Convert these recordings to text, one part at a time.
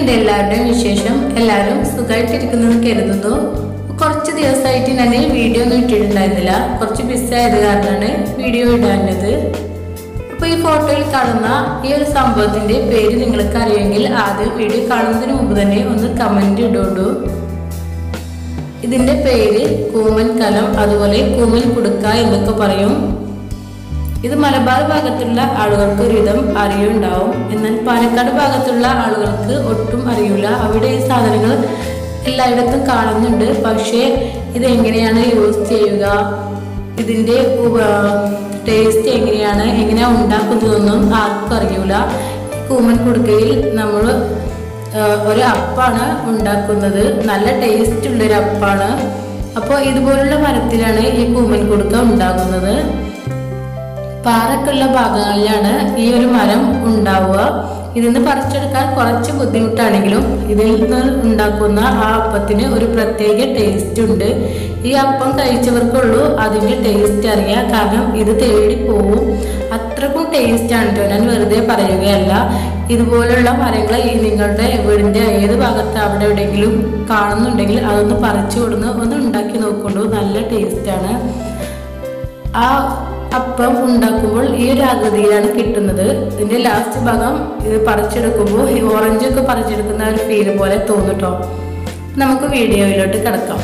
എന്തൊക്കെയുണ്ട് എല്ലാവരുടെയും വിശേഷം എല്ലാവരും സുഖമായിട്ടിരിക്കുന്നെന്ന് കരുതുന്നു കുറച്ച് ദിവസമായിട്ട് ഞാൻ വീഡിയോ ഒന്നും ഇട്ടിട്ടുണ്ടായിരുന്നില്ല കുറച്ച് ബിസിയായത് കാരണമാണ് വീഡിയോ ഇടാഞ്ഞത് അപ്പോൾ ഈ ഫോട്ടോയിൽ കാണുന്ന ഈ ഒരു സംഭവത്തിന്റെ പേര് നിങ്ങൾക്ക് അറിയുമെങ്കിൽ ആദ്യം വീഡിയോ കാണുന്നതിന് മുമ്പ് തന്നെ ഒന്ന് കമന്റ് ഇടോളൂ ഇതിന്റെ പേര് കൂമൻ കലം അതുപോലെ കൂമൻ കുടുക്ക എന്നൊക്കെ പറയും ഇത് മലബാർ ഭാഗത്തുള്ള ആളുകൾക്ക് ഒരുവിധം അറിയുണ്ടാവും എന്നാൽ പാലക്കാട് ഭാഗത്തുള്ള ആളുകൾക്ക് ഒട്ടും അറിയില്ല അവിടെ ഈ സാധനങ്ങൾ എല്ലായിടത്തും കാണുന്നുണ്ട് പക്ഷേ ഇത് എങ്ങനെയാണ് യൂസ് ചെയ്യുക ഇതിൻ്റെ ടേസ്റ്റ് എങ്ങനെയാണ് എങ്ങനെയാണ് ഉണ്ടാക്കുന്നതെന്നും ആർക്കും അറിയില്ല കൂമൻ കുടുക്കയിൽ നമ്മൾ ഒരു അപ്പാണ് ഉണ്ടാക്കുന്നത് നല്ല ടേസ്റ്റ് ഉള്ളൊരു അപ്പാണ് അപ്പോൾ ഇതുപോലുള്ള മരത്തിലാണ് ഈ കൂമൻ കുടുക്ക ഉണ്ടാകുന്നത് പാറക്കുള്ള ഭാഗങ്ങളിലാണ് ഈ ഒരു മരം ഉണ്ടാവുക ഇതിൽ നിന്ന് പറിച്ചെടുക്കാൻ കുറച്ച് ബുദ്ധിമുട്ടാണെങ്കിലും ഇതിൽ നിന്ന് ഉണ്ടാക്കുന്ന ആ അപ്പത്തിന് ഒരു പ്രത്യേക ടേസ്റ്റ് ഉണ്ട് ഈ അപ്പം കഴിച്ചവർക്കുള്ളൂ അതിൻ്റെ ടേസ്റ്റ് അറിയാം കാരണം ഇത് തേടി പോവും അത്രക്കും ടേസ്റ്റ് ആണ് കേട്ടോ ഞാൻ വെറുതെ പറയുകയല്ല ഇതുപോലുള്ള മരങ്ങൾ ഈ നിങ്ങളുടെ വീടിൻ്റെ ഏത് ഭാഗത്ത് അവിടെ എവിടെയെങ്കിലും കാണുന്നുണ്ടെങ്കിൽ അതൊന്ന് പറിച്ചു കൊടുന്ന് ഒന്ന് ഉണ്ടാക്കി നോക്കുള്ളൂ നല്ല ടേസ്റ്റാണ് ആ അപ്പം ഉണ്ടാക്കുമ്പോൾ ഈ ഒരു ആകൃതിയിലാണ് കിട്ടുന്നത് ഇതിന്റെ ലാസ്റ്റ് ഭാഗം ഇത് പറിച്ചെടുക്കുമ്പോൾ ഈ ഓറഞ്ച് ഒക്കെ പറിച്ചെടുക്കുന്ന ഒരു ഫീൽ പോലെ തോന്നിട്ടോ നമുക്ക് വീഡിയോയിലോട്ട് കിടക്കാം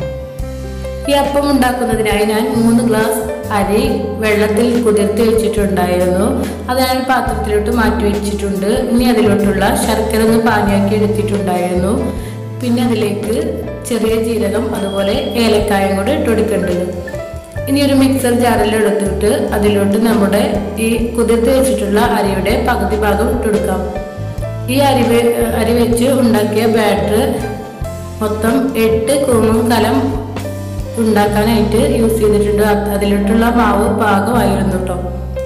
ഈ അപ്പം ഉണ്ടാക്കുന്നതിനായി ഞാൻ മൂന്ന് ഗ്ലാസ് അരി വെള്ളത്തിൽ കുതിർത്തി വെച്ചിട്ടുണ്ടായിരുന്നു അത് ഞാൻ പാത്രത്തിലോട്ട് മാറ്റി വെച്ചിട്ടുണ്ട് ഇനി അതിലോട്ടുള്ള ശർക്കര ഒന്ന് പാനിയാക്കി എടുത്തിട്ടുണ്ടായിരുന്നു പിന്നെ അതിലേക്ക് ചെറിയ ജീരകം അതുപോലെ ഏലക്കായും കൂടെ ഇട്ടുകൊടുക്കേണ്ടത് ഇനി ഒരു മിക്സർ ജാറിൽ എടുത്തിട്ട് അതിലോട്ട് നമ്മുടെ ഈ കുതിർത്ത് വെച്ചിട്ടുള്ള അരിയുടെ പകുതി ഭാഗം ഇട്ടുകൊടുക്കാം ഈ അരി വെ- അരി വെച്ച് ഉണ്ടാക്കിയ ബാറ്റർ മൊത്തം എട്ട് കൂമും കലം ഉണ്ടാക്കാനായിട്ട് യൂസ് ചെയ്തിട്ടുണ്ട് അത് അതിലോട്ടുള്ള മാവ് പാകമായിരുന്നു കേട്ടോ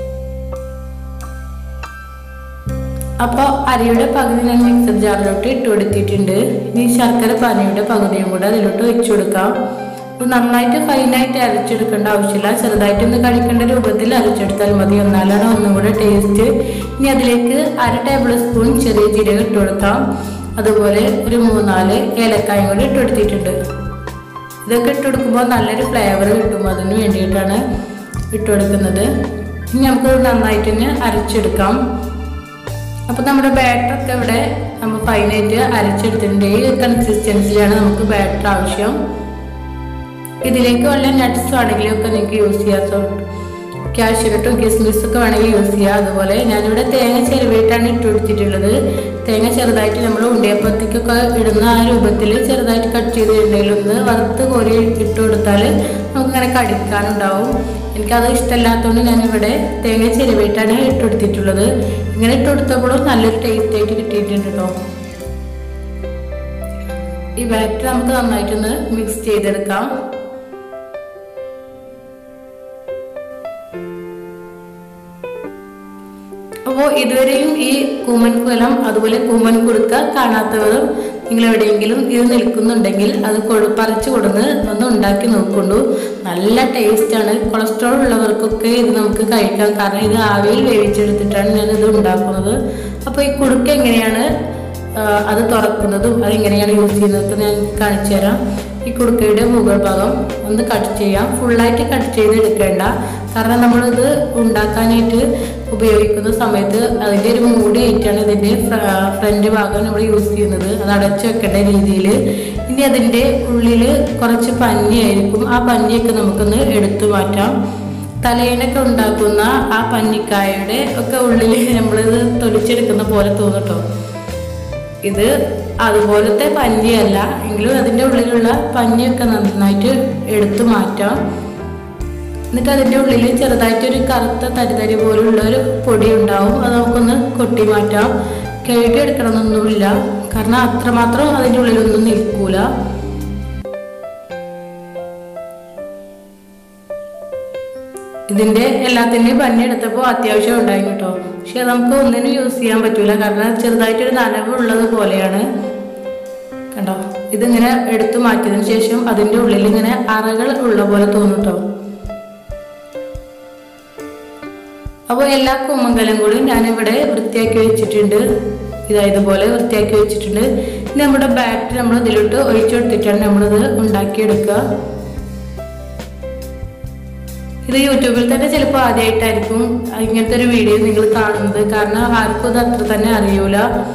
അപ്പോൾ അരിയുടെ പകുതി ഞാൻ മിക്സർ ജാറിലോട്ട് ഇട്ട് കൊടുത്തിട്ടുണ്ട് ഇനി ശർക്കര പാനിയുടെ പകുതിയും കൂടെ അതിലോട്ട് വെച്ചു കൊടുക്കാം ഇത് നന്നായിട്ട് ഫൈനായിട്ട് അരച്ചെടുക്കേണ്ട ആവശ്യമില്ല ചെറുതായിട്ട് ഒന്ന് കഴിക്കേണ്ട രൂപത്തിൽ അരച്ചെടുത്താൽ മതി എന്നാലാണ് ഒന്നും കൂടെ ടേസ്റ്റ് ഇനി അതിലേക്ക് അര ടേബിൾ സ്പൂൺ ചെറിയ ജീരകം ഇട്ട് കൊടുക്കാം അതുപോലെ ഒരു മൂന്നാല് ഏലക്കായും കൂടി ഇട്ട് കൊടുത്തിട്ടുണ്ട് ഇതൊക്കെ ഇട്ട് കൊടുക്കുമ്പോൾ നല്ലൊരു ഫ്ലേവർ കിട്ടും അതിന് വേണ്ടിയിട്ടാണ് ഇട്ട് കൊടുക്കുന്നത് ഇനി നമുക്ക് നന്നായിട്ട് തന്നെ അരച്ചെടുക്കാം അപ്പോൾ നമ്മുടെ ബാറ്റർ ഒക്കെ ഇവിടെ നമ്മൾ ഫൈനായിട്ട് അരച്ചെടുത്തിട്ടുണ്ട് ഈ കൺസിസ്റ്റൻസിലാണ് നമുക്ക് ബാറ്റർ ആവശ്യം ഇതിലേക്ക് വല്ല നട്ട്സ് ആണെങ്കിലും ഒക്കെ നിങ്ങൾക്ക് യൂസ് ചെയ്യാം ക്യാഷ്യൂനട്ടും കിസ്മിസ് ഒക്കെ വേണമെങ്കിൽ യൂസ് ചെയ്യാം അതുപോലെ ഞാനിവിടെ തേങ്ങ ചെരുവിയിട്ടാണ് ഇട്ട് കൊടുത്തിട്ടുള്ളത് തേങ്ങ ചെറുതായിട്ട് നമ്മൾ ഉണ്ടിയപ്പത്തേക്കൊക്കെ ഇടുന്ന ആ രൂപത്തിൽ ചെറുതായിട്ട് കട്ട് ചെയ്തിട്ടുണ്ടെങ്കിൽ ഒന്ന് വറുത്ത് കോരി ഇട്ട് കൊടുത്താൽ നമുക്കിങ്ങനെ കടിക്കാനുണ്ടാവും എനിക്കത് ഇഷ്ടമല്ലാത്തതുകൊണ്ട് ഞാനിവിടെ തേങ്ങ ചെരുവിയിട്ടാണ് ഇട്ട് കൊടുത്തിട്ടുള്ളത് ഇങ്ങനെ ഇട്ട് കൊടുത്തപ്പോഴും നല്ലൊരു ടേസ്റ്റ് ആയിട്ട് കിട്ടിയിട്ടുണ്ട് കേട്ടോ ഈ ബാറ്റർ നമുക്ക് നന്നായിട്ടൊന്ന് മിക്സ് ചെയ്തെടുക്കാം അപ്പോൾ ഇതുവരെയും ഈ കൂമൻ കുലം അതുപോലെ കൂമൻ കുടുക്ക കാണാത്തവരും നിങ്ങൾ എവിടെയെങ്കിലും ഇത് നിൽക്കുന്നുണ്ടെങ്കിൽ അത് കൊടു പറിച്ചു കൊടുന്ന് ഒന്ന് ഉണ്ടാക്കി നോക്കുള്ളൂ നല്ല ടേസ്റ്റാണ് കൊളസ്ട്രോൾ ഉള്ളവർക്കൊക്കെ ഇത് നമുക്ക് കഴിക്കാം കാരണം ഇത് ആവിയിൽ വേവിച്ചെടുത്തിട്ടാണ് ഞാൻ ഇത് ഉണ്ടാക്കുന്നത് അപ്പോൾ ഈ കുടുക്ക എങ്ങനെയാണ് ആ, അത് തുറക്കുന്നതും അതെങ്ങനെയാണ് യൂസ് ചെയ്യുന്നതൊക്കെ ഞാൻ കാണിച്ചു തരാം ഈ കുടുക്കയുടെ മുകൾ ഭാഗം ഒന്ന് കട്ട് ചെയ്യാം ഫുള്ളായിട്ട് കട്ട് ചെയ്ത് എടുക്കേണ്ട കാരണം നമ്മളിത് ഉണ്ടാക്കാനായിട്ട് ഉപയോഗിക്കുന്ന സമയത്ത് അതിൻ്റെ ഒരു മൂടിയായിട്ടാണ് ഇതിൻ്റെ ഫ്രണ്ട് ഭാഗം നമ്മൾ യൂസ് ചെയ്യുന്നത് അത് അടച്ചു വെക്കേണ്ട രീതിയിൽ ഇനി അതിൻ്റെ ഉള്ളിൽ കുറച്ച് പഞ്ഞിയായിരിക്കും ആ പഞ്ഞിയൊക്കെ നമുക്കൊന്ന് എടുത്തു മാറ്റാം തലേനൊക്കെ ഉണ്ടാക്കുന്ന ആ പഞ്ഞിക്കായയുടെ ഒക്കെ ഉള്ളിൽ നമ്മളിത് തൊലിച്ചെടുക്കുന്ന പോലെ തോന്നട്ടോ ഇത് അതുപോലത്തെ പഞ്ഞിയല്ല എങ്കിലും അതിൻ്റെ ഉള്ളിലുള്ള പഞ്ഞിയൊക്കെ നന്നായിട്ട് എടുത്തു മാറ്റാം എന്നിട്ട് അതിൻ്റെ ഉള്ളിൽ ചെറുതായിട്ടൊരു കറുത്ത തരിതരി പോലുള്ള ഒരു പൊടി ഉണ്ടാവും അത് നമുക്കൊന്ന് കൊട്ടി മാറ്റാം കഴുകി എടുക്കണമെന്നൊന്നുമില്ല കാരണം അത്രമാത്രം അതിൻ്റെ ഉള്ളിലൊന്നും നിൽക്കൂല ഇതിന്റെ എല്ലാത്തിന്റെയും പഞ്ഞി എടുത്തപ്പോൾ അത്യാവശ്യം ഉണ്ടായി കേട്ടോ പക്ഷെ നമുക്ക് ഒന്നിനും യൂസ് ചെയ്യാൻ പറ്റൂല കാരണം ചെറുതായിട്ടൊരു നനവ് ഉള്ളത് പോലെയാണ് കണ്ടോ ഇതിങ്ങനെ എടുത്തു മാറ്റിയതിന് ശേഷം അതിന്റെ ഉള്ളിൽ ഇങ്ങനെ അറകൾ ഉള്ള പോലെ തോന്നും കേട്ടോ അപ്പോൾ എല്ലാ കുമ്മങ്കലും കൂടി ഞാനിവിടെ വൃത്തിയാക്കി വെച്ചിട്ടുണ്ട് ഇതാ ഇതുപോലെ വൃത്തിയാക്കി വെച്ചിട്ടുണ്ട് ഇനി നമ്മുടെ ബാറ്ററി നമ്മൾ ഇതിലോട്ട് ഒഴിച്ചു കൊടുത്തിട്ടാണ് നമ്മളിത് ഉണ്ടാക്കിയെടുക്കുക ഇത് യൂട്യൂബിൽ തന്നെ ചിലപ്പോൾ ആദ്യമായിട്ടായിരിക്കും ഇങ്ങനത്തെ ഒരു വീഡിയോ നിങ്ങൾ കാണുന്നത് കാരണം ആർക്കും ഇത് അത്ര തന്നെ അറിയൂല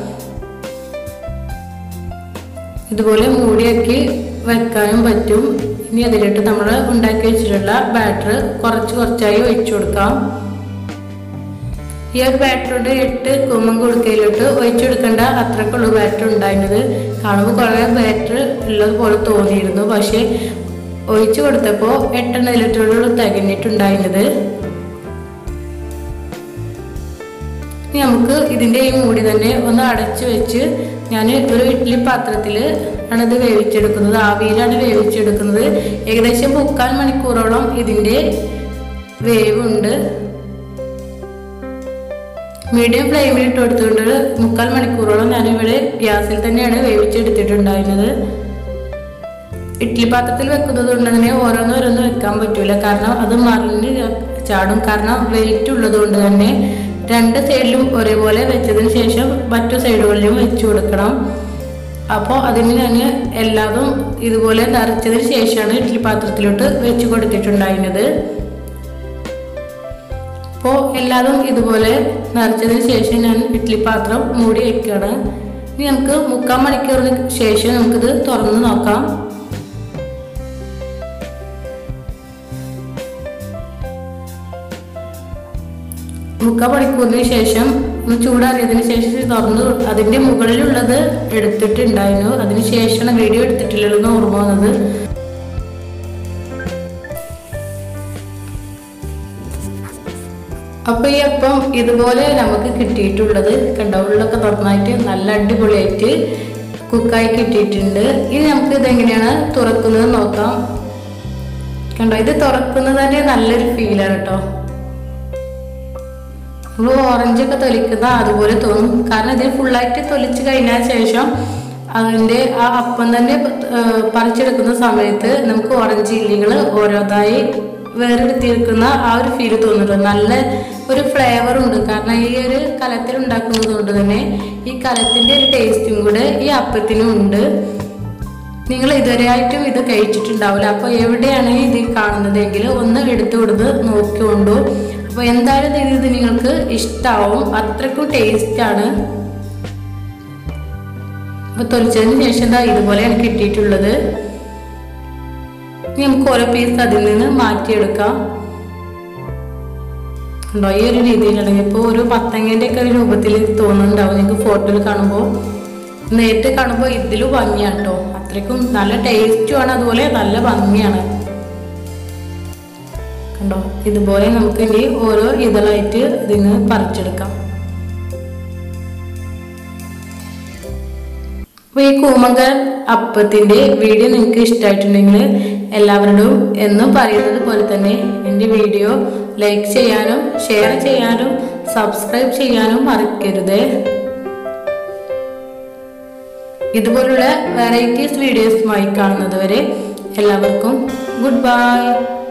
ഇതുപോലെ മൂടിയാക്കി വെക്കാനും പറ്റും ഇനി അതിലിട്ട് നമ്മൾ ഉണ്ടാക്കി വെച്ചിട്ടുള്ള ബാറ്റർ കുറച്ച് കുറച്ചായി ഒഴിച്ചു കൊടുക്കാം ഈ ഒരു ബാറ്ററിയുടെ എട്ട് കുമ്മൻ കൊടുക്കയിലോട്ട് ഒഴിച്ചു കൊടുക്കേണ്ട അത്രക്കുള്ള ബാറ്റർ ഉണ്ടായിരുന്നത് കാണുമ്പോൾ കുറേ ബാറ്റർ ഉള്ളത് പോലെ തോന്നിയിരുന്നു പക്ഷേ ഒഴിച്ചു കൊടുത്തപ്പോൾ എട്ടെണ്ണ ലിറ്ററുകൾ തികഞ്ഞിട്ടുണ്ടായിരുന്നത് ഇനി നമുക്ക് ഇതിൻ്റെ ഈ മൂടി തന്നെ ഒന്ന് അടച്ചു വെച്ച് ഞാൻ ഒരു ഇഡ്ഡലി പാത്രത്തിൽ ആണ് ഇത് വേവിച്ചെടുക്കുന്നത് ആവിയിലാണ് വേവിച്ചെടുക്കുന്നത് ഏകദേശം മുക്കാൽ മണിക്കൂറോളം ഇതിൻ്റെ വേവുണ്ട് മീഡിയം ഫ്ലെയിമിൽ ഇട്ട് കൊടുത്തുകൊണ്ട് മുക്കാൽ മണിക്കൂറോളം ഞാനിവിടെ ഗ്യാസിൽ തന്നെയാണ് വേവിച്ചെടുത്തിട്ടുണ്ടായിരുന്നത് ഇഡ്ഡലി പാത്രത്തിൽ വെക്കുന്നത് കൊണ്ട് തന്നെ ഓരോന്നോരോന്ന് വെക്കാൻ പറ്റൂല കാരണം അത് മറിഞ്ഞ് ചാടും കാരണം വെയിറ്റ് ഉള്ളത് കൊണ്ട് തന്നെ രണ്ട് സൈഡിലും ഒരേപോലെ വെച്ചതിന് ശേഷം മറ്റു സൈഡുകളിലും വെച്ച് കൊടുക്കണം അപ്പോൾ അതിന് ഞാൻ എല്ലാതും ഇതുപോലെ നിറച്ചതിന് ശേഷമാണ് ഇഡ്ഡലി പാത്രത്തിലോട്ട് വെച്ച് കൊടുത്തിട്ടുണ്ടായിരുന്നത് അപ്പോൾ എല്ലാതും ഇതുപോലെ നിറച്ചതിന് ശേഷം ഞാൻ ഇഡ്ഡലി പാത്രം മൂടി വെക്കുകയാണ് ഇനി നമുക്ക് മുക്കാൽ മണിക്കൂറിന് ശേഷം നമുക്കിത് തുറന്ന് നോക്കാം മുക്കാൽ മണിക്കൂറിന് ശേഷം ഒന്ന് ചൂടാറിയതിന് ശേഷം തുറന്ന് അതിൻ്റെ മുകളിലുള്ളത് എടുത്തിട്ടുണ്ടായിരുന്നു അതിന് ശേഷമാണ് വീഡിയോ എടുത്തിട്ടില്ലെന്ന് ഓർമ്മ വന്നത് അപ്പോൾ ഈ അപ്പം ഇതുപോലെ നമുക്ക് കിട്ടിയിട്ടുള്ളത് കണ്ടോ ഉള്ളൊക്കെ തുറന്നായിട്ട് നല്ല അടിപൊളിയായിട്ട് കുക്കായി കിട്ടിയിട്ടുണ്ട് ഇനി നമുക്ക് ഇതെങ്ങനെയാണ് തുറക്കുന്നത് നോക്കാം കണ്ടോ ഇത് തുറക്കുന്നത് തന്നെ നല്ലൊരു ഫീലാണ് കേട്ടോ നമ്മൾ ഓറഞ്ചൊക്കെ തൊലിക്കുന്ന അതുപോലെ തോന്നും കാരണം ഇതിൽ ഫുള്ളായിട്ട് തൊലിച്ച് കഴിഞ്ഞാൽ ശേഷം അതിൻ്റെ ആ അപ്പം തന്നെ ഏർ പറിച്ചെടുക്കുന്ന സമയത്ത് നമുക്ക് ഓറഞ്ച് ഇല്ലികൾ ഓരോതായി വേറെടുത്തിരിക്കുന്ന ആ ഒരു ഫീല് തോന്നുന്നുണ്ട് നല്ല ഒരു ഫ്ലേവർ ഉണ്ട് കാരണം ഈ ഒരു കലത്തിൽ ഉണ്ടാക്കുന്നത് കൊണ്ട് തന്നെ ഈ കലത്തിൻ്റെ ഒരു ടേസ്റ്റും കൂടെ ഈ അപ്പത്തിനും ഉണ്ട് നിങ്ങൾ ഇതുവരെയായിട്ടും ഇത് കഴിച്ചിട്ടുണ്ടാവില്ല അപ്പോൾ എവിടെയാണ് ഇത് കാണുന്നതെങ്കിൽ ഒന്ന് എടുത്തു കൊടുത്ത് നോക്കിക്കൊണ്ടു അപ്പോൾ എന്തായാലും ഇത് ഇത് നിങ്ങൾക്ക് ഇഷ്ടാവും അത്രക്കും ടേസ്റ്റാണ് അപ്പോൾ തൊലിച്ചതിന് ശേഷം ദാ ഇതുപോലെയാണ് കിട്ടിയിട്ടുള്ളത് ഇനി നമുക്ക് ഓരോ പീസ് അതിൽ നിന്ന് മാറ്റിയെടുക്കാം ഉണ്ടോ ഈ ഒരു രീതിയിലാണെങ്കിൽ ഇപ്പോൾ ഒരു പത്തങ്ങേൻ്റെ ഒക്കെ ഒരു രൂപത്തിൽ തോന്നുന്നുണ്ടാവും നിങ്ങൾക്ക് ഫോട്ടോയിൽ കാണുമ്പോൾ നേരിട്ട് കാണുമ്പോൾ ഇതിലും ഭംഗിയാണ് കേട്ടോ അത്രയ്ക്കും നല്ല ടേസ്റ്റുമാണ് അതുപോലെ നല്ല ഭംഗിയാണ് കണ്ടോ ഇതുപോലെ നമുക്ക് ഇനി ഓരോ ഇതളായിട്ട് ഇതിന് പറിച്ചെടുക്കാം അപ്പോൾ ഈ കൂമങ്കൽ അപ്പത്തിൻ്റെ വീഡിയോ നിങ്ങൾക്ക് ഇഷ്ടമായിട്ടുണ്ടെങ്കിൽ എല്ലാവരോടും എന്നും പറയുന്നത് പോലെ തന്നെ എൻ്റെ വീഡിയോ ലൈക്ക് ചെയ്യാനും ഷെയർ ചെയ്യാനും സബ്സ്ക്രൈബ് ചെയ്യാനും മറക്കരുത് ഇതുപോലുള്ള വെറൈറ്റീസ് വീഡിയോസുമായി കാണുന്നത് വരെ എല്ലാവർക്കും ഗുഡ് ബൈ